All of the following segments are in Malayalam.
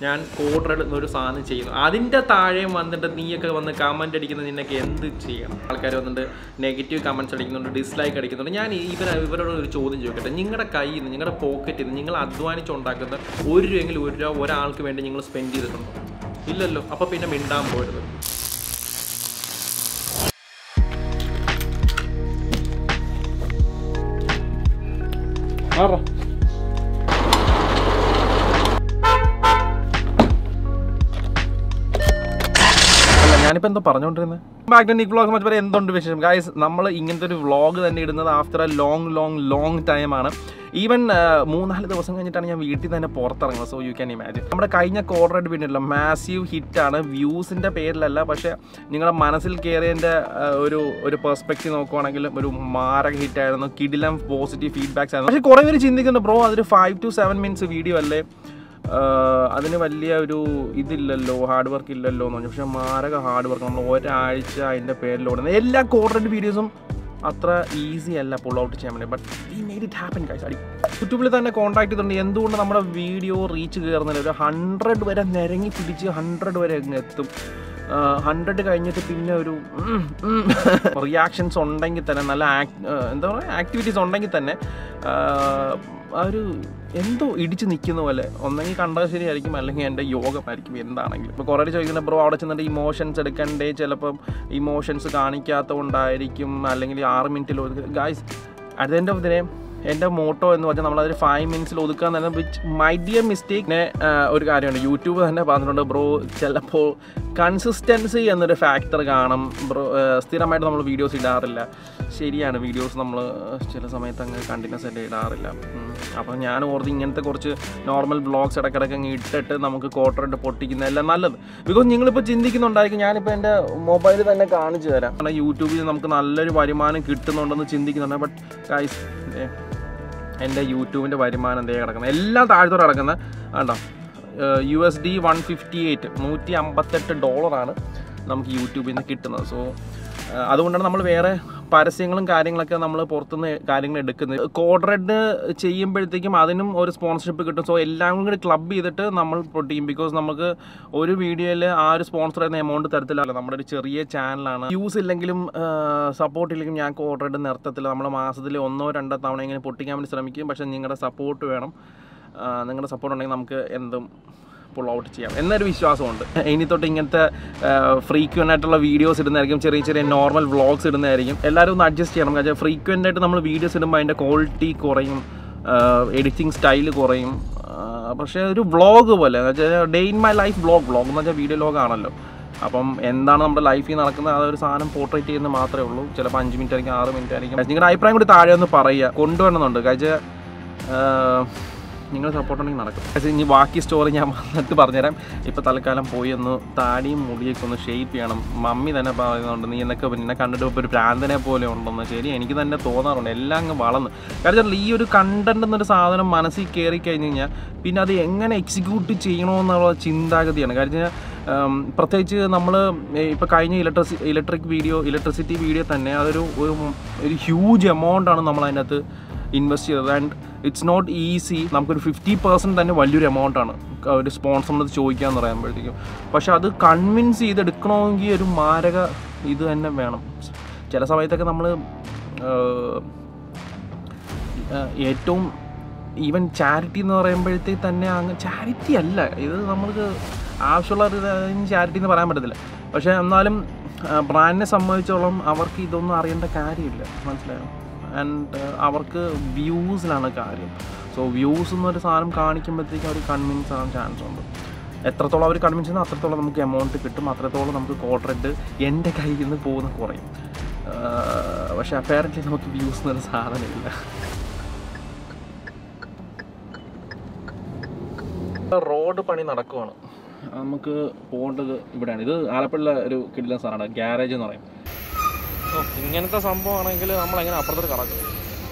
ഞാൻ കോഡ് റെഡ് എന്നൊരു സാധനം ചെയ്യുന്നു അതിൻ്റെ താഴെ വന്നിട്ട് നീയൊക്കെ വന്ന് കമൻറ്റ് അടിക്കുന്നത് നിനക്ക് എന്ത് ചെയ്യണം ആൾക്കാർ വന്നിട്ട് നെഗറ്റീവ് കമൻറ്റ്സ് അടിക്കുന്നുണ്ട് ഡിസ്ലൈക്ക് അടിക്കുന്നുണ്ട് ഞാൻ ഇവർ ഇവരോട് ഒരു ചോദ്യം ചോദിക്കട്ടെ നിങ്ങളുടെ കയ്യിൽ നിന്ന് നിങ്ങളുടെ പോക്കറ്റിൽ നിന്ന് നിങ്ങൾ അധ്വാനിച്ചുണ്ടാക്കുന്ന ഒരു രൂപയെങ്കിലും ഒരു രൂപ ഒരാൾക്ക് വേണ്ടി നിങ്ങൾ സ്പെൻഡ് ചെയ്തിട്ടുണ്ടോ ഇല്ലല്ലോ അപ്പോൾ പിന്നെ മിണ്ടാൻ പോരുത് ആറാ അല്ല ഞാനിപ്പോൾ എന്തോ പറഞ്ഞുകൊണ്ടിരുന്നത് ബാക്ക് ടു നിക് വ്ളോഗ് മറ്റു പറയാൻ എന്തുണ്ട് വിശേഷം ഗൈസ് നമ്മൾ ഇങ്ങനത്തെ ഒരു വ്ളോഗ് തന്നെ ഇടുന്നത് after a long long long ടൈമാണ് ഈവൻ മൂന്നാല് ദിവസം കഴിഞ്ഞിട്ടാണ് ഞാൻ വീട്ടിൽ തന്നെ പുറത്തിറങ്ങുന്നത് സോ യു ക്യാൻ ഇമാജിൻ നമ്മുടെ കഴിഞ്ഞ കോർഡറേറ്റ് പിന്നില്ല മാസീവ് ഹിറ്റാണ് വ്യൂസിൻ്റെ പേരിലല്ല പക്ഷേ നിങ്ങളുടെ മനസ്സിൽ കയറിയതിൻ്റെ ഒരു ഒരു പെർസ്പെക്റ്റീവ് നോക്കുവാണെങ്കിൽ ഒരു മാരക ഹിറ്റായിരുന്നു കിഡിലം പോസിറ്റീവ് ഫീഡ്ബാക്സ് ആയിരുന്നു പക്ഷേ കുറേ പേര് ചിന്തിക്കുന്നുണ്ട് ബ്രോ അതൊരു five to seven minutes video അല്ലേ ആഹ് അതിന് വലിയ ഒരു ഇതില്ലല്ലോ ഹാർഡ് വർക്ക് ഇല്ലല്ലോ എന്ന് പറഞ്ഞു പക്ഷേ മാരക ഹാർഡ് വർക്ക് നമ്മൾ ഒരാഴ്ച അതിൻ്റെ പേരിൽ ഓടുന്നത് എല്ലാ കോർഡറേറ്റ് വീഡിയോസും അത്ര ഈസി അല്ല പുൾ ഔട്ട് ചെയ്യാൻ വേണ്ടി but we made it happen guys അടി യൂട്യൂബിൽ തന്നെ കോൺടാക്ട് ചെയ്തിട്ടുണ്ട് എന്തുകൊണ്ട് നമ്മുടെ വീഡിയോ റീച്ച് കയറുന്നില്ല ഒരു ഹൺഡ്രഡ് വരെ നിരങ്ങി പിടിച്ച് ഹൺഡ്രഡ് വരെ അങ്ങ് എത്തും ഹൺഡ്രഡ് കഴിഞ്ഞിട്ട് പിന്നെ ഒരു റിയാക്ഷൻസ് ഉണ്ടെങ്കിൽ തന്നെ നല്ല ആക് എന്താ പറയുക ആക്ടിവിറ്റീസ് ഉണ്ടെങ്കിൽ തന്നെ ആഹ്, ആ ഒരു എന്തോ ഇടിച്ച് നിൽക്കുന്ന പോലെ ഒന്നെങ്കിൽ കണ്ടത് ശരിയായിരിക്കും അല്ലെങ്കിൽ എൻ്റെ യോഗമായിരിക്കും എന്താണെങ്കിലും ഇപ്പോൾ കുറേ ചോദിക്കുന്ന ബ്രോ അവിടെ ചെന്നിട്ട് ഇമോഷൻസ് എടുക്കണ്ടേ ചിലപ്പം ഇമോഷൻസ് കാണിക്കാത്ത കൊണ്ടായിരിക്കും അല്ലെങ്കിൽ ആറ് മിനിറ്റിൽ guys at the end of the day എൻ്റെ മോട്ടോ എന്ന് പറഞ്ഞാൽ നമ്മളതൊരു ഫൈവ് മിനിറ്റ്സിൽ ഒതുക്കുക എന്ന് പറഞ്ഞാൽ വിച്ച് മൈ ഡിയർ മിസ്റ്റേക്കിനെ ഒരു കാര്യമുണ്ട് യൂട്യൂബ് തന്നെ പറഞ്ഞിട്ടുണ്ട് ബ്രോ ചിലപ്പോൾ കൺസിസ്റ്റൻസി എന്നൊരു ഫാക്ടർ കാണും ബ്രോ സ്ഥിരമായിട്ട് നമ്മൾ വീഡിയോസ് ഇടാറില്ല ശരിയാണ് വീഡിയോസ് നമ്മൾ ചില സമയത്ത് അങ്ങ് കണ്ടിന്യൂസ് ആയിട്ട് ഇടാറില്ല അപ്പോൾ ഞാൻ ഓർത്ത് ഇങ്ങനത്തെ കുറച്ച് നോർമൽ വ്ളോഗ്സ് ഇടയ്ക്കിടയ്ക്ക് അങ്ങ് ഇട്ടിട്ട് നമുക്ക് ക്വാർട്ടർ പൊട്ടിക്കുന്നതെല്ലാം നല്ലത് ബിക്കോസ് നിങ്ങളിപ്പോൾ ചിന്തിക്കുന്നുണ്ടായിരിക്കും ഞാനിപ്പോൾ എൻ്റെ മൊബൈൽ തന്നെ കാണിച്ചു തരാം കാരണം യൂട്യൂബിൽ നമുക്ക് നല്ലൊരു വരുമാനം കിട്ടുന്നുണ്ടെന്ന് ചിന്തിക്കുന്നുണ്ട് ബട്ട് ഗൈസ് എൻ്റെ യൂട്യൂബിൻ്റെ വരുമാനം എന്തേ കിടക്കുന്നത് എല്ലാം താഴത്തോടെ കിടക്കുന്നത് വേണ്ട U S D one fifty eight നൂറ്റി അമ്പത്തെട്ട് ഡോളറാണ് നമുക്ക് യൂട്യൂബിൽ നിന്ന് കിട്ടുന്നത് സോ അതുകൊണ്ടാണ് നമ്മൾ വേറെ പരസ്യങ്ങളും കാര്യങ്ങളൊക്കെ നമ്മൾ പുറത്തുനിന്ന് കാര്യങ്ങൾ എടുക്കുന്നത് കോഡ് റെഡ് ചെയ്യുമ്പോഴത്തേക്കും അതിനും ഒരു സ്പോൺസർഷിപ്പ് കിട്ടും സോ എല്ലാം കൂടി ക്ലബ് ചെയ്തിട്ട് നമ്മൾ പൊട്ടിക്കും ബിക്കോസ് നമുക്ക് ഒരു വീഡിയോയിൽ ആ ഒരു സ്പോൺസർ എന്ന എമൗണ്ട് തരത്തിലല്ല നമ്മുടെ ഒരു ചെറിയ ചാനലാണ് യൂസ് ഇല്ലെങ്കിലും സപ്പോർട്ട് ഇല്ലെങ്കിലും ഞാൻ കോഡ് റെഡ് നിർത്തത്തില്ല നമ്മൾ മാസത്തിൽ ഒന്നോ രണ്ടോ തവണ ഇങ്ങനെ പൊട്ടിക്കാൻ വേണ്ടി ശ്രമിക്കും പക്ഷേ നിങ്ങളുടെ സപ്പോർട്ട് വേണം ആ, നിങ്ങളുടെ സപ്പോർട്ട് ഉണ്ടെങ്കിൽ നമുക്ക് എന്തും പുൾ ഔട്ട് ചെയ്യാം എന്നൊരു വിശ്വാസമുണ്ട് ഇനി തൊട്ട് ഇങ്ങനത്തെ ഫ്രീക്വൻ്റ് ആയിട്ടുള്ള വീഡിയോസ് ഇടുന്നതായിരിക്കും ചെറിയ ചെറിയ നോർമൽ വ്ളോഗ്സ് ഇടുന്നതായിരിക്കും എല്ലാവരും ഒന്ന് അഡ്ജസ്റ്റ് ചെയ്യണം കാരണം ഫ്രീക്വൻ്റ് ആയിട്ട് നമ്മൾ വീഡിയോസ് ഇടുമ്പോൾ അതിൻ്റെ ക്വാളിറ്റി കുറയും എഡിറ്റിംഗ് സ്റ്റൈൽ കുറയും ആ, പക്ഷേ ഒരു വ്ളോഗ് പോലെ എന്ന് വെച്ചാൽ day in my life vlog vlog എന്ന് വെച്ചാൽ വീഡിയോ ലോഗ് ആണല്ലോ അപ്പം എന്താണ് നമ്മുടെ ലൈഫിൽ നടക്കുന്നത് അതൊരു സാധനം പോർട്രേറ്റ് ചെയ്യുന്നത് മാത്രമേ ഉള്ളൂ ചിലപ്പോൾ അഞ്ച് മിനിറ്റ് ആയിരിക്കും ആറ് മിനിറ്റ് ആയിരിക്കും നിങ്ങളുടെ അഭിപ്രായം കൂടി താഴെ ഒന്ന് പറയുക കൊണ്ടുവരണമെന്നുണ്ട് കാര്യം നിങ്ങൾ സപ്പോർട്ട് ഉണ്ടെങ്കിൽ നടക്കും പക്ഷേ ഇനി ബാക്കി സ്റ്റോറി ഞാൻ വന്നിട്ട് പറഞ്ഞുതരാം ഇപ്പോൾ തൽക്കാലം പോയി ഒന്ന് താടിയും മുടിയൊക്കെ ഒന്ന് ഷേപ്പ് ചെയ്യണം മമ്മി തന്നെ പറയുന്നുണ്ട് നീ എന്നൊക്കെ നിന്നെ കണ്ടിട്ട് ഇപ്പോൾ ഒരു ഭ്രാന്തനെ പോലെ ഉണ്ടെന്ന് ശരി എനിക്ക് തന്നെ തോന്നാറുണ്ട് എല്ലാം അങ്ങ് വളർന്ന് കാരണം ഈ ഒരു കണ്ടന്റ് എന്നൊരു സാധനം മനസ്സിൽ കയറി കഴിഞ്ഞ് കഴിഞ്ഞാൽ പിന്നെ അത് എങ്ങനെ എക്സിക്യൂട്ട് ചെയ്യണമെന്നുള്ള ചിന്താഗതിയാണ് കാര്യം വെച്ചാൽ ഉം, പ്രത്യേകിച്ച് നമ്മൾ ഇപ്പോൾ കഴിഞ്ഞ electricity electric video electricity video തന്നെ അതൊരു ഒരു ഒരു ഹ്യൂജ് എമൗണ്ട് ആണ് നമ്മൾ അതിനകത്ത് ഇൻവെസ്റ്റ് ചെയ്തത് ആൻഡ് ഇറ്റ്സ് നോട്ട് ഈസി നമുക്കൊരു ഫിഫ്റ്റി പെർസെൻറ്റ് തന്നെ വലിയൊരു എമൗണ്ട് ആണ് ക- ഒരു സ്പോൺസറിനത് ചോദിക്കാന്ന് പറയുമ്പോഴത്തേക്കും പക്ഷെ അത് കൺവിൻസ് ചെയ്തെടുക്കണമെങ്കിൽ ഒരു മാരക ഇത് തന്നെ വേണം ചില സമയത്തൊക്കെ നമ്മൾ ഏറ്റവും ഈവൻ ചാരിറ്റി എന്ന് പറയുമ്പോഴത്തേക്ക് തന്നെ അങ്ങ് ചാരിറ്റി അല്ല ഇത് നമുക്ക് ആവശ്യമുള്ള ചാരിറ്റി എന്ന് പറയാൻ പറ്റത്തില്ല പക്ഷേ എന്നാലും ബ്രാൻഡിനെ സംബന്ധിച്ചോളം അവർക്ക് ഇതൊന്നും അറിയേണ്ട കാര്യമില്ല മനസ്സിലായോ ആൻഡ് അവർക്ക് വ്യൂസിലാണ് കാര്യം സോ വ്യൂസ് എന്നൊരു സാധനം കാണിക്കുമ്പോഴത്തേക്കും അവർ കൺവിൻസ് ആവാൻ ചാൻസ് ഉണ്ട് എത്രത്തോളം അവർ കൺവിൻസ് ചെയ്യുന്ന അത്രത്തോളം നമുക്ക് എമൗണ്ട് കിട്ടും അത്രത്തോളം നമുക്ക് കോൺട്രാക്ട് എൻ്റെ കയ്യിൽ നിന്ന് പോകുന്ന കുറയും ആഹ് പക്ഷേ അപ്പാരൻ്റ്ലി നമുക്ക് വ്യൂസ് എന്നൊരു സാധനമില്ല റോഡ് പണി നടക്കുവാണ് നമുക്ക് പോകേണ്ടത് ഇവിടെയാണ് ഇത് ആലപ്പുഴ ഒരു കിടിലൻ സാധനമാണ് ഗ്യാരേജ് എന്ന് പറയും ഓ ഇങ്ങനത്തെ സംഭവമാണെങ്കിൽ നമ്മൾ എങ്ങനെ അപ്പുറത്തോട്ട് കറക്കും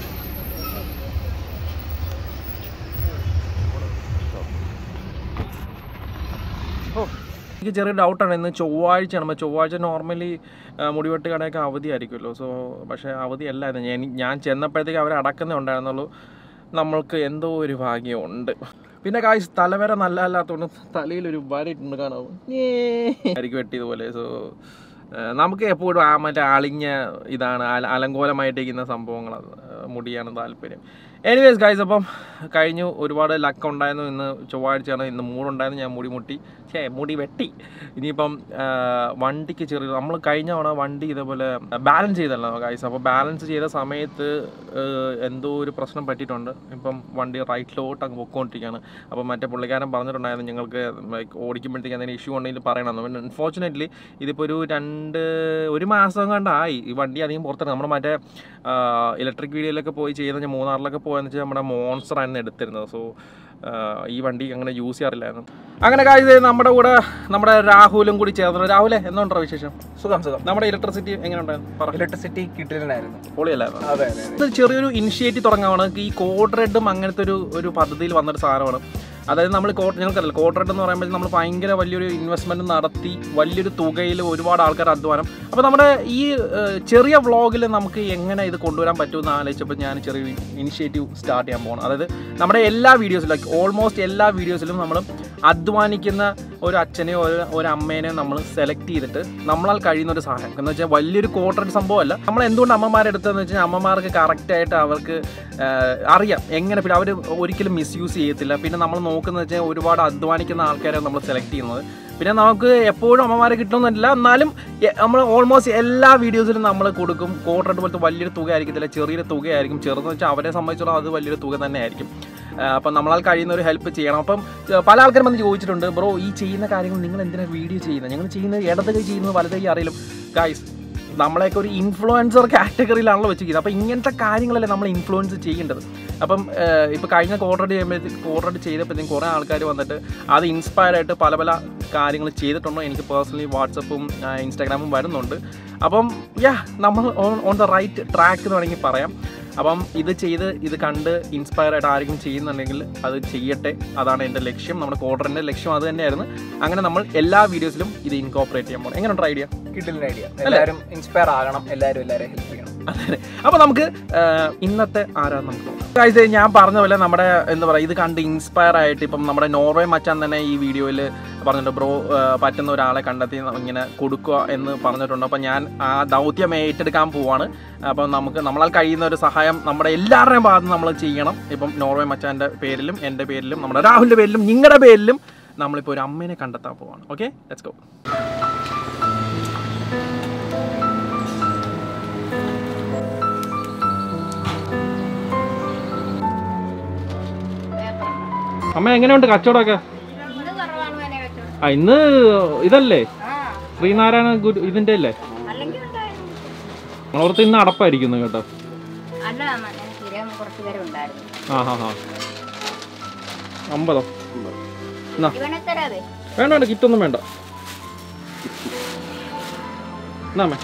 ഓ എനിക്ക് ചെറിയ ഡൗട്ടാണ് ഇന്ന് ചൊവ്വാഴ്ചയാണ് അപ്പോൾ ചൊവ്വാഴ്ച നോർമലി മുടിവെട്ട് കടയൊക്കെ അവധിയായിരിക്കുമല്ലോ സോ പക്ഷേ അവധിയല്ല ഇത് ഞാൻ ഞാൻ ചെന്നപ്പോഴത്തേക്ക് അവർ അടക്കുന്നേ ഉണ്ടായിരുന്നുള്ളൂ നമ്മൾക്ക് എന്തോ ഒരു ഭാഗ്യമുണ്ട് പിന്നെ കാശ് തലവര നല്ല അല്ലാത്തതുകൊണ്ട് തലയിൽ ഒരു വര ഇട്ടുണ്ട് കാണാവും ആയിരിക്കും വെട്ടിയതുപോലെ സോ നമുക്ക് എപ്പോഴും ആ മറ്റേ അളിഞ്ഞ ഇതാണ് അല- അലങ്കോലമായിട്ടിരിക്കുന്ന സംഭവങ്ങൾ മുടിയാണ് താല്പര്യം എനിവേസ് ഗൈസ് അപ്പം കഴിഞ്ഞു ഒരുപാട് ലക്ക് ഉണ്ടായിരുന്നു ഇന്ന് ചൊവ്വാഴ്ചയാണ് ഇന്ന് മൂടുണ്ടായിരുന്നു ഞാൻ മുടി മുട്ടി ഛേ മുടി വെട്ടി ഇനിയിപ്പം ആ, വണ്ടിക്ക് ചെറിയ നമ്മൾ കഴിഞ്ഞ തവണ വണ്ടി ഇതേപോലെ ബാലൻസ് ചെയ്തല്ലോ ഗൈസ് അപ്പോൾ ബാലൻസ് ചെയ്ത സമയത്ത് ആ, എന്തോ ഒരു പ്രശ്നം പറ്റിയിട്ടുണ്ട് ഇപ്പം വണ്ടി റൈറ്റിലോട്ട് അങ്ങ് പൊക്കോണ്ടിരിക്കുകയാണ് അപ്പോൾ മറ്റേ പുള്ളിക്കാരൻ പറഞ്ഞിട്ടുണ്ടായിരുന്നു നിങ്ങൾക്ക് ലൈക്ക് ഓടിക്കുമ്പോഴത്തേക്ക് എന്തെങ്കിലും ഇഷ്യൂ ഉണ്ടെങ്കിൽ പറയണമെന്ന് അൺഫോർച്ചുനേറ്റ്ലി ഇതിപ്പോൾ ഒരു രണ്ട് ഒരു മാസം കണ്ടായി ഈ വണ്ടി അധികം പുറത്തിറങ്ങി നമ്മൾ മറ്റേ ഇലക്ട്രിക് വീഡിയോയിലൊക്കെ പോയി ചെയ്യുന്ന ഞാൻ മൂന്നാറിലൊക്കെ പോയെന്ന് വെച്ചാൽ നമ്മുടെ മോൺസ്റ്റർ ആയിരുന്നു എടുത്തിരുന്നത് സോ ഈ വണ്ടി അങ്ങനെ യൂസ് ചെയ്യാറില്ലായിരുന്നു അങ്ങനെ കാര്യം നമ്മുടെ കൂടെ നമ്മുടെ രാഹുലും കൂടി ചേർന്നു രാഹുലെ എന്തുണ്ടോ വിശേഷം സുഖം സുഖം നമ്മുടെ ഇലക്ട്രിസിറ്റി എങ്ങനെ ഉണ്ടായിരുന്നു പറ ഇലക്ട്രിസിറ്റി കിട്ടിയിട്ടുണ്ടായിരുന്നു പൊളിയല്ലായിരുന്നു അതെ അതെ ഇത് ചെറിയൊരു ഇനിഷ്യേറ്റീവ് തുടങ്ങാണ് ഈ കോഡ് റെഡും അങ്ങനത്തെ ഒരു ഒരു പദ്ധതിയിൽ വന്നൊരു സാധനമാണ് അതായത് നമ്മൾ കോഡ് ഞങ്ങൾക്കറിയില്ല കോഡ് റെഡ് എന്ന് പറയുമ്പോൾ നമ്മൾ ഭയങ്കര വലിയൊരു ഇൻവെസ്റ്റ്മെന്റ് നടത്തി വലിയൊരു തുകയിൽ ഒരുപാട് ആൾക്കാർ അധ്വാനം അപ്പോൾ നമ്മുടെ ഈ ഏഹ്, ചെറിയ വ്ളോഗിൽ നമുക്ക് എങ്ങനെ ഇത് കൊണ്ടുവരാൻ പറ്റുമെന്ന് ആലോചിച്ചപ്പോൾ ഞാൻ ചെറിയൊരു ഇനിഷ്യേറ്റീവ് സ്റ്റാർട്ട് ചെയ്യാൻ പോകണം അതായത് നമ്മുടെ എല്ലാ വീഡിയോസിലും ലൈക്ക് ഓൾമോസ്റ്റ് എല്ലാ വീഡിയോസിലും നമ്മൾ അധ്വാനിക്കുന്ന ഒരു അച്ഛനെയോ ഒരു ഒരു അമ്മേനെയോ നമ്മൾ സെലക്ട് ചെയ്തിട്ട് നമ്മളാൽ കഴിയുന്ന ഒരു സഹായം എന്ന് വെച്ചാൽ വലിയൊരു കോട്ടഡ് സംഭവമല്ല നമ്മൾ എന്തുകൊണ്ട് അമ്മമാരെ എടുത്തതെന്ന് വെച്ചാൽ അമ്മമാർക്ക് കറക്റ്റായിട്ട് അവർക്ക് ആഹ്, അറിയാം എങ്ങനെ പിന്നെ അവർ ഒരിക്കലും മിസ്യൂസ് ചെയ്യത്തില്ല പിന്നെ നമ്മൾ നോക്കുന്നത് വെച്ചാൽ ഒരുപാട് അധ്വാനിക്കുന്ന ആൾക്കാരെ നമ്മൾ സെലക്ട് ചെയ്യുന്നത് പിന്നെ നമുക്ക് എപ്പോഴും അമ്മമാരെ കിട്ടുമെന്നില്ല എന്നാലും എ- നമ്മൾ ഓൾമോസ്റ്റ് എല്ലാ വീഡിയോസിലും നമ്മൾ കൊടുക്കും കോട്ടഡ് പോലത്തെ വലിയൊരു തുക ആയിരിക്കത്തില്ല ചെറിയൊരു തുകയായിരിക്കും ചെറുതെന്ന് വെച്ചാൽ അവരെ സംബന്ധിച്ചോളം അത് വലിയൊരു തുക തന്നെ ആയിരിക്കും അപ്പം നമ്മളാൽ കഴിയുന്ന ഒരു ഹെൽപ്പ് ചെയ്യണം അപ്പം ഏഹ്, പല ആൾക്കാരും വന്ന് ചോദിച്ചിട്ടുണ്ട് ബ്രോ ഈ ചെയ്യുന്ന കാര്യങ്ങൾ നിങ്ങൾ എന്തിനാണ് വീഡിയോ ചെയ്യുന്നത് ഞങ്ങൾ ചെയ്യുന്നത് ഇടത് കൈ ചെയ്യുന്നത് വലത് കൈ അറിയില്ല ഗൈസ് നമ്മളെയൊക്കെ ഒരു ഇൻഫ്ലുവൻസർ കാറ്റഗറിയിലാണല്ലോ വെച്ചിരിക്കുന്നത് അപ്പം ഇങ്ങനത്തെ കാര്യങ്ങളല്ലേ നമ്മൾ ഇൻഫ്ലുവൻസ് ചെയ്യേണ്ടത് അപ്പം ഇപ്പോൾ കഴിഞ്ഞ കോർഡർ ചെയ്യുമ്പോഴത്തേക്ക് കോർഡർ ചെയ്തപ്പോഴത്തേക്കും കുറേ ആൾക്കാർ വന്നിട്ട് അത് ഇൻസ്പയർ ആയിട്ട് പല പല കാര്യങ്ങൾ ചെയ്തിട്ടുണ്ടോ എനിക്ക് പേഴ്സണലി വാട്സപ്പും ഇൻസ്റ്റാഗ്രാമും വരുന്നുണ്ട് അപ്പം യാ നമ്മൾ ഓൺ ദ റൈറ്റ് ട്രാക്ക് എന്ന് വേണമെങ്കിൽ പറയാം അപ്പം ഇത് ചെയ്ത് ഇത് കണ്ട് ഇൻസ്പയർ ആയിട്ട് ആരെങ്കിലും ചെയ്യുന്നുണ്ടെങ്കിൽ അത് ചെയ്യട്ടെ അതാണ് എൻ്റെ ലക്ഷ്യം നമ്മുടെ കോർഡറിൻ്റെ ലക്ഷ്യം അത് തന്നെയായിരുന്നു അങ്ങനെ നമ്മൾ എല്ലാ വീഡിയോസിലും ഇത് ഇൻകോപ്പറേറ്റ് ചെയ്യാൻ പോകണം എങ്ങനെയുണ്ട് ഐഡിയ കിട്ടില്ല ഐഡിയ എല്ലാവരും ഇൻസ്പയർ ആകണം എല്ലാവരും എല്ലാവരെയും ഹെൽപ്പ് ചെയ്യണം അതെ അപ്പൊ നമുക്ക് ആ, ഇന്നത്തെ ആരാ നമുക്ക് നോക്കാം. Guys, ഞാൻ പറഞ്ഞ പോലെ നമ്മുടെ എന്താ പറയുക ഇത് കണ്ട് ഇൻസ്പയർ ആയിട്ട് ഇപ്പം നമ്മുടെ നോർവേ മച്ചാൻ തന്നെ ഈ വീഡിയോയിൽ പറഞ്ഞിട്ടുണ്ട് ബ്രോ പറ്റുന്ന ഒരാളെ കണ്ടെത്തി ഇങ്ങനെ കൊടുക്കുക എന്ന് പറഞ്ഞിട്ടുണ്ട് അപ്പം ഞാൻ ആ ദൗത്യം ഏറ്റെടുക്കാൻ പോവാണ് അപ്പം നമുക്ക് നമ്മളാൽ കഴിയുന്ന ഒരു സഹായം നമ്മുടെ എല്ലാവരുടെയും ഭാഗത്ത് നമ്മൾ ചെയ്യണം ഇപ്പം നോർവേ മച്ചാൻ്റെ പേരിലും എൻ്റെ പേരിലും നമ്മുടെ രാഹുലിൻ്റെ പേരിലും നിങ്ങളുടെ പേരിലും നമ്മളിപ്പോൾ ഒരു അമ്മേനെ കണ്ടെത്താൻ പോവാണ് ഓക്കെ ലെറ്റ്സ് ഗോ അമ്മ എങ്ങനെയുണ്ട് കച്ചവടമൊക്കെ ഇന്ന് കുറവാണ് മോനെ കച്ചവടം. ആ ഇന്ന് ഇതല്ലേ ആ, ശ്രീനാരായണ ഗുരു ഇതിന്റെ അല്ലേ അല്ലെങ്കിൽ ഉണ്ടായിരുന്നു. നമ്മളോർത്ത് ഇന്ന് അടപ്പായിരിക്കുന്നു കേട്ടോ അല്ല മോനെ, സ്ഥിരം കുറച്ച് പേര് ഉണ്ടായിരുന്നു ആ ഹാ ഹാ അമ്പതോ എന്നാ ഇവനെ തരാതെ വേണ്ട വേണ്ട കിറ്റൊന്നും വേണ്ട എന്നാ അമ്മേ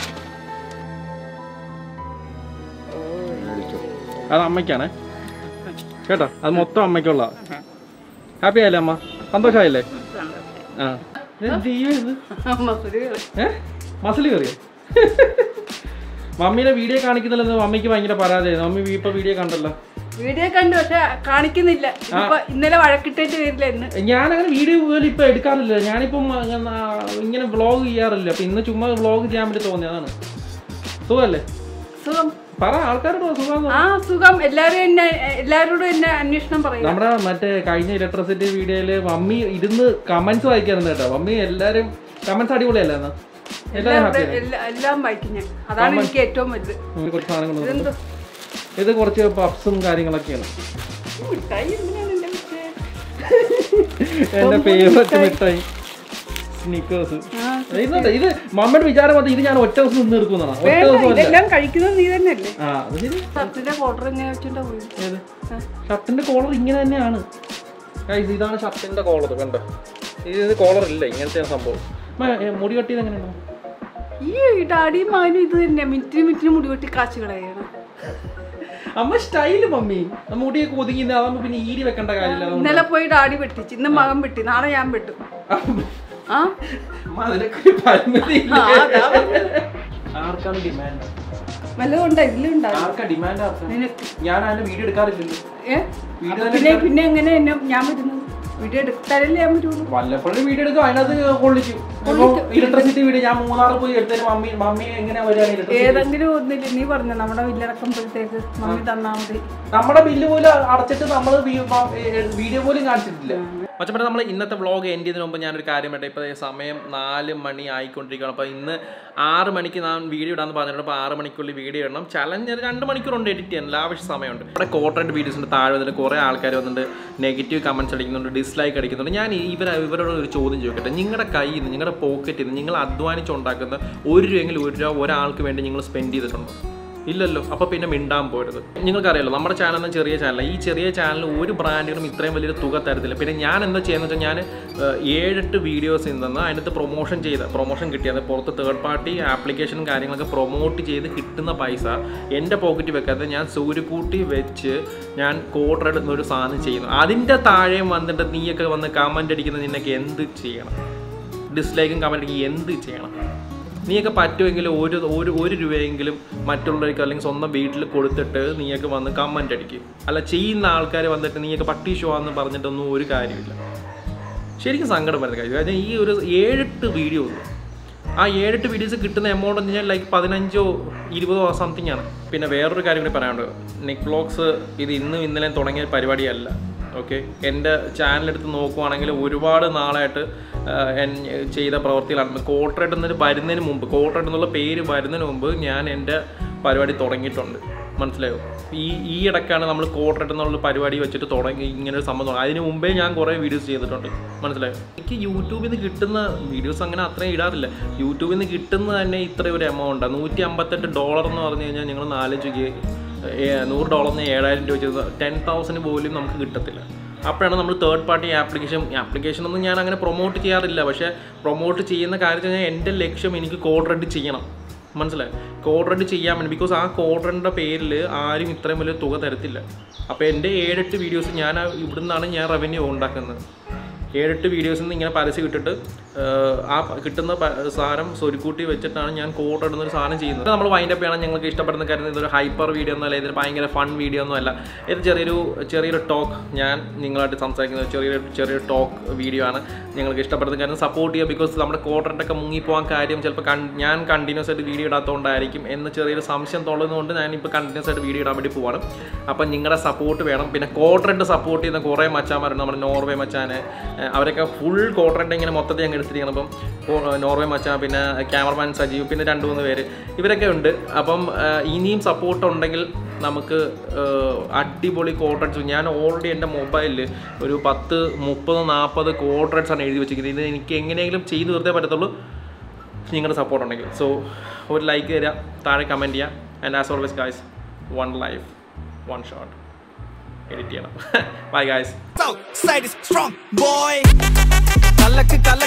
അത് അമ്മയ്ക്കാണേ കേട്ടോ അത് മൊത്തം അമ്മയ്ക്കുള്ള ഹാപ്പി ആയില്ലേ അമ്മ സന്തോഷമായില്ലേ ആ ഇത് ഇത് ഏ മസിൽ കയറിയോ മമ്മീനെ വീഡിയോ കാണിക്കുന്നില്ലെന്ന് മമ്മിക്ക് ഭയങ്കര പരാതിയായിരുന്നു മമ്മി ഇപ്പൊ വീഡിയോ കണ്ടല്ലോ വീഡിയോ കണ്ടു പക്ഷെ കാണിക്കുന്നില്ല ഇപ്പൊ ഇന്നലെ വഴക്കിട്ടേറ്റ് വരില്ല ഇന്ന് ഞാനങ്ങനെ വീഡിയോ പോലും ഇപ്പൊ എടുക്കാറില്ല ഞാനിപ്പം അങ്ങനെ, ആ, ഇങ്ങനെ വ്ളോഗ് ചെയ്യാറില്ല അപ്പൊ ഇന്ന് ചുമ്മാ വ്ളോഗ് ചെയ്യാൻ വേണ്ടി തോന്നിയതാണ് സുഖല്ലേ സുഖം പറ ആൾക്കാരോട് സുഖം ആ സുഖം എല്ലാരും എന്നെ എല്ലാരോടും എന്നെ അന്വേഷണം പറയും നമ്മുടെ മറ്റേ കഴിഞ്ഞ ഇലക്ട്രിസിറ്റി വീഡിയോയില് മമ്മി ഇരുന്ന് കമന്റ്സ് വായിക്കാറുണ്ട് കേട്ടോ മമ്മി എല്ലാരും കമന്റ്സ് അടിപൊളിയല്ലേ എന്നാ എല്ലാരും ഹാപ്പി എല്ലാ- എല്ലാം വായിക്കും ഞാൻ അതാണ് എനിക്ക് ഏറ്റവും വലുത് കുറച്ച് സാധനങ്ങൾ ഇതെന്തോ ഇത് കുറച്ച് പപ്സും കാര്യങ്ങളൊക്കെയാണ് മിഠായി എന്തിനാണ് എന്റെ മിഠായി? എന്റെ ഫേവററ്റ് മിഠായി സ്നിക്കേഴ്സ് ഇത് ഇത് മമ്മയുടെ വിചാരം മതി ഇത് ഞാൻ ഒറ്റ ദിവസം നിന്ന് എടുക്കുന്നതാണ് ഒറ്റ വേണ്ട, ദിവസം അല്ല ഇതെല്ലാം കഴിക്കുന്നത് നീ തന്നെയല്ലേ ആ അത് ശരി ഷർട്ടിന്റെ കോട്ടർ എങ്ങനെ വെച്ചിട്ടാ പോയി ഏത് ഷർട്ടിന്റെ കോളർ ഇങ്ങനെ തന്നെയാണ് Guys, ഇതാണ് ഷർട്ടിന്റെ കോളർ കണ്ടോ ഇത് കോളർ ഇല്ല ഇങ്ങനത്തെ സംഭവം അമ്മ, ഏ, മുടി കട്ടിയത് എങ്ങനെയുണ്ടോ ഈ ഡാഡിയും മാനും ഇത് തന്നെ മിനിറ്റിന് മിനിറ്റിന് മുടി വെട്ടി കാശ് കളയണം അമ്മ സ്റ്റൈല് മമ്മി ആ മുടിയൊക്കെ ഒതുങ്ങി അതാകുമ്പോ പിന്നെ ഈരി വെക്കേണ്ട കാര്യമില്ല അതുകൊണ്ട് ഇന്നലെ പോയി ഡാഡി വെട്ടിച്ച് ഇന്ന് മകൻ വെട്ടി നാളെ ഞാൻ വെട്ടും ആ അമ്മ അതിനൊക്കെ ഒരു പരിമിതി ആ, അതാ പറഞ്ഞത്. ആർക്കാണ് ഡിമാൻഡ് വല്ലതും ഉണ്ടോ ഇതിലുണ്ടോ ആർക്കാ ഡിമാൻഡ് ആർക്കാ നിനക്ക് ഞാൻ അതിന്റെ വീഡിയോ എടുക്കാറില്ലല്ലോ ഏ വീഡിയോ അപ്പൊ പിന്നെ പിന്നെ എങ്ങനെ എന്നെ ഞാൻ വരുന്നത് വീഡിയോ എടുത്താലല്ലേ ഞാൻ പറ്റുള്ളൂ വല്ലപ്പോഴും വീഡിയോ എടുക്കും അതിനകത്ത് കൊള്ളിക്കും ഇലക്ട്രിസിറ്റി വീഡിയോ ഞാൻ മൂന്നാറ് പോയി എടുത്തതിന് മമ്മി മമ്മി എങ്ങനെ വരികയാണ് electricity? ഏതെങ്കിലും ഒന്നില്ല നീ പറഞ്ഞ നമ്മുടെ വില്ലടക്കുമ്പോഴത്തേക്ക് മമ്മി തന്നാ മതി നമ്മുടെ ബില്ല് പോലും അടച്ചിട്ട് നമ്മൾ വീഡിയോ പോലും കാണിച്ചിട്ടില്ല മച്ചപ്പറ്റ നമ്മൾ ഇന്നത്തെ വ്ളോഗ് എൻഡ് ചെയ്തതിന് മുമ്പ് ഞാനൊരു കാര്യം പറയട്ടെ ഇപ്പോൾ സമയം നാല് മണി ആയിക്കൊണ്ടിരിക്കുകയാണ് അപ്പോൾ ഇന്ന് ആറ് മണിക്ക് ഞാൻ വീഡിയോ ഇടാന്ന് പറഞ്ഞിട്ടുണ്ട് അപ്പോൾ ആറ് മണിക്കുള്ളിൽ വീഡിയോ ഇടണം ചലഞ്ച് രണ്ട് മണിക്കൂറുണ്ട് എഡിറ്റ് ചെയ്യാൻ ആവശ്യ സമയമുണ്ട് ഇവിടെ കോട്ടഡ് വീഡിയോസിൻ്റെ താഴെ വന്നിട്ട് കുറേ ആൾക്കാർ വന്നിട്ട് നെഗറ്റീവ് കമൻറ്റ്സ് അടിക്കുന്നുണ്ട് ഡിസ്ലൈക്ക് അടിക്കുന്നുണ്ട് ഞാൻ ഇവർ ഇവരോട് ഒരു ചോദ്യം ചോദിക്കട്ടെ നിങ്ങളുടെ കയ്യിൽ നിന്ന് നിങ്ങളുടെ പോക്കറ്റിൽ നിന്ന് നിങ്ങൾ അധ്വാനിച്ചുണ്ടാക്കുന്ന ഒരു രൂപയെങ്കിലും ഒരു രൂപ ഒരാൾക്ക് വേണ്ടി നിങ്ങൾ സ്പെൻഡ് ചെയ്തിട്ടുണ്ടോ ഇല്ലല്ലോ അപ്പോൾ പിന്നെ മിണ്ടാൻ പോരുത് നിങ്ങൾക്കറിയാലോ നമ്മുടെ ചാനൽ എന്ന ചെറിയ ചാനൽ ഈ ചെറിയ ചാനൽ ഒരു ബ്രാൻഡിനും ഇത്രയും വലിയൊരു തുക തരത്തില്ല പിന്നെ ഞാൻ എന്താ ചെയ്യുന്നത് വെച്ചാൽ ഞാൻ ഏഹ്, ഏഴെട്ട് വീഡിയോസ് നിന്ന് അതിനകത്ത് പ്രൊമോഷൻ ചെയ്ത പ്രൊമോഷൻ കിട്ടിയത് പുറത്ത് തേർഡ് പാർട്ടി ആപ്ലിക്കേഷനും കാര്യങ്ങളൊക്കെ പ്രൊമോട്ട് ചെയ്ത് കിട്ടുന്ന പൈസ എൻ്റെ പോക്കറ്റിൽ വെക്കാതെ ഞാൻ സൂര്യക്കൂട്ടി വെച്ച് ഞാൻ കോട്ടർ എടുക്കുന്ന ഒരു സാധനം ചെയ്യുന്നു അതിൻ്റെ താഴെയും വന്നിട്ട് നീയൊക്കെ വന്ന് കമൻ്റ് അടിക്കുന്ന നിന്നൊക്കെ എന്ത് ചെയ്യണം ഡിസ്ലൈക്കും കമൻ്റ് അടിക്കുക എന്ത് ചെയ്യണം നീയൊക്കെ പറ്റുമെങ്കിൽ ഒരു ഒരു ഒരു രൂപയെങ്കിലും മറ്റുള്ളവർക്ക് അല്ലെങ്കിൽ സ്വന്തം വീട്ടിൽ കൊടുത്തിട്ട് നീയൊക്കെ വന്ന് കമൻ്റ് അടിക്കും അല്ല ചെയ്യുന്ന ആൾക്കാർ വന്നിട്ട് നീയൊക്കെ പട്ടി ഷോ ആണെന്ന് പറഞ്ഞിട്ടൊന്നും ഒരു കാര്യമില്ല ശരിക്കും സങ്കടം വരുന്ന കാര്യം കാരണം ഈ ഒരു ഏഴെട്ട് വീഡിയോ ഉള്ളൂ ആ ഏഴെട്ട് വീഡിയോസ് കിട്ടുന്ന എമൗണ്ട് എന്ന് വെച്ചാൽ ലൈക്ക് പതിനഞ്ചോ ഇരുപതോ സംതിങ് ആണ് പിന്നെ വേറൊരു കാര്യം കൂടി പറയാനുണ്ട് നെക് വ്ളോഗ്സ് ഇത് ഇന്നും ഇന്നലെയും തുടങ്ങിയ പരിപാടിയല്ല ഓക്കെ എൻ്റെ ചാനലെടുത്ത് നോക്കുവാണെങ്കിൽ ഒരുപാട് നാളായിട്ട് ആഹ്, എൻ- ചെയ്ത പ്രവൃത്തികളാണ് കോട്ടറേറ്റ് എന്നൊരു വരുന്നതിന് മുമ്പ് കോട്ടറേറ്റ് എന്നുള്ള പേര് വരുന്നതിന് മുമ്പ് ഞാൻ എൻ്റെ പരിപാടി തുടങ്ങിയിട്ടുണ്ട് മനസ്സിലായോ ഈ ഈ ഇടയ്ക്കാണ് നമ്മൾ കോട്ടറേറ്റ് എന്നുള്ള പരിപാടി വെച്ചിട്ട് തുടങ്ങി ഇങ്ങനെ ഒരു സംഭവം തുടങ്ങി അതിന് മുമ്പേ ഞാൻ കുറേ വീഡിയോസ് ചെയ്തിട്ടുണ്ട് മനസ്സിലായോ എനിക്ക് യൂട്യൂബിൽ നിന്ന് കിട്ടുന്ന വീഡിയോസ് അങ്ങനെ അത്രയും ഇടാറില്ല യൂട്യൂബിൽ നിന്ന് കിട്ടുന്ന തന്നെ ഇത്ര ഒരു എമൗണ്ടാണ് നൂറ്റി അമ്പത്തെട്ട് ഡോളർ എന്ന് പറഞ്ഞു കഴിഞ്ഞാൽ നിങ്ങൾ നാലഞ്ച് നൂറ് ഡോളറിന് ഏഴായിരം രൂപ ചെയ്ത് ടെൻ തൗസൻഡ് പോലും നമുക്ക് കിട്ടത്തില്ല അപ്പോഴാണ് നമ്മൾ തേർഡ് പാർട്ടി ആപ്ലിക്കേഷൻ ആപ്ലിക്കേഷൻ ഒന്നും ഞാൻ അങ്ങനെ പ്രൊമോട്ട് ചെയ്യാറില്ല പക്ഷേ പ്രൊമോട്ട് ചെയ്യുന്ന കാര്യത്തിൽ ഞാൻ എൻ്റെ ലക്ഷ്യം എനിക്ക് കോഡ് റെഡ് ചെയ്യണം മനസ്സിലായി കോഡ് റെഡ് ചെയ്യാൻ വേണ്ടി ബിക്കോസ് ആ കോഡ് റെഡിൻ്റെ പേരിൽ ആരും ഇത്രയും വലിയ തുക തരത്തില്ല അപ്പോൾ എൻ്റെ ഏഴെട്ട് വീഡിയോസ് ഞാൻ ആ- ഇവിടുന്നാണ് ഞാൻ റവന്യൂ ഉണ്ടാക്കുന്നത് ഏഴെട്ട് വീഡിയോസിൽ നിന്ന് ഇങ്ങനെ പരസ്യം ഇട്ടിട്ട് ആഹ്, ആ പ- കിട്ടുന്ന പ- സാധനം സ്വരുക്കൂട്ടി വെച്ചിട്ടാണ് ഞാൻ കോഡ് ഇടുന്ന ഒരു സാധനം ചെയ്യുന്നത് നമ്മൾ വൈൻഡപ്പ് ചെയ്യണം ഞങ്ങൾക്ക് ഇഷ്ടപ്പെടുന്ന കാര്യം ഇതൊരു ഹൈപ്പർ വീഡിയോ ഒന്നുമല്ല ഇതിന് ഭയങ്കര ഫൺ വീഡിയോ ഒന്നുമല്ല ഇത് ചെറിയൊരു ചെറിയൊരു ടോക്ക് ഞാൻ നിങ്ങളായിട്ട് സംസാരിക്കുന്ന ഒരു ചെറിയൊരു ചെറിയൊരു ടോക്ക് വീഡിയോ ആണ് നിങ്ങൾക്ക് ഇഷ്ടപ്പെടുന്ന കാര്യം സപ്പോർട്ട് ചെയ്യുക ബിക്കോസ് നമ്മുടെ കോട്ടറൊക്കെ മുങ്ങിപ്പോകാൻ കാര്യം ചിലപ്പോൾ കൺ ഞാൻ കണ്ടിന്യൂസ് ആയിട്ട് വീഡിയോ ഇടാത്തതുകൊണ്ടായിരിക്കും എന്ന് ചെറിയൊരു സംശയം തോന്നുന്നതുകൊണ്ട് ഞാനിപ്പോൾ കണ്ടിന്യൂസ് ആയിട്ട് വീഡിയോ ഇടാൻ വേണ്ടി പോവാണ് അപ്പം നിങ്ങളുടെ സപ്പോർട്ട് വേണം പിന്നെ കോട്ടറെഡ് സപ്പോർട്ട് ചെയ്യുന്ന കുറേ മച്ചാന്മാരുണ്ട് നമ്മുടെ നോർവേ മച്ചാന് ഏഹ് അവരൊക്കെ ഫുൾ കോട്ടറെഡ് ഇങ്ങനെ മൊത്തത്തിൽ അങ്ങ് എടുത്തിരിക്കണം അപ്പം കോ- നോർവേ മച്ചാൻ പിന്നെ ക്യാമറമാൻ സജീവ് പിന്നെ രണ്ട് മൂന്ന് പേര് ഇവരൊക്കെ ഉണ്ട് അപ്പം ഏഹ് ഇനിയും സപ്പോർട്ട് ഉണ്ടെങ്കിൽ നമുക്ക് ഏഹ് അടിപൊളി കോട്ടറെഡ്സ് ഞാൻ ഓൾറെഡി എൻ്റെ മൊബൈലിൽ ഒരു പത്ത് മുപ്പത് നാൽപ്പത് കോട്ടറെഡ്സ് ആണ് എഴുതി വെച്ചിരിക്കുന്നത് ഇത് എനിക്ക് എങ്ങനെയെങ്കിലും ചെയ്തു തീർത്തേ പറ്റത്തുള്ളൂ നിങ്ങളുടെ സപ്പോർട്ട് ഉണ്ടെങ്കിൽ സോ ഒരു ലൈക്ക് തരിക താഴെ കമൻറ്റ് ചെയ്യുക and as always guys one life one shot edit ചെയ്യണം bye guys South side is strong, boy. കലക്ക് കലക്ക്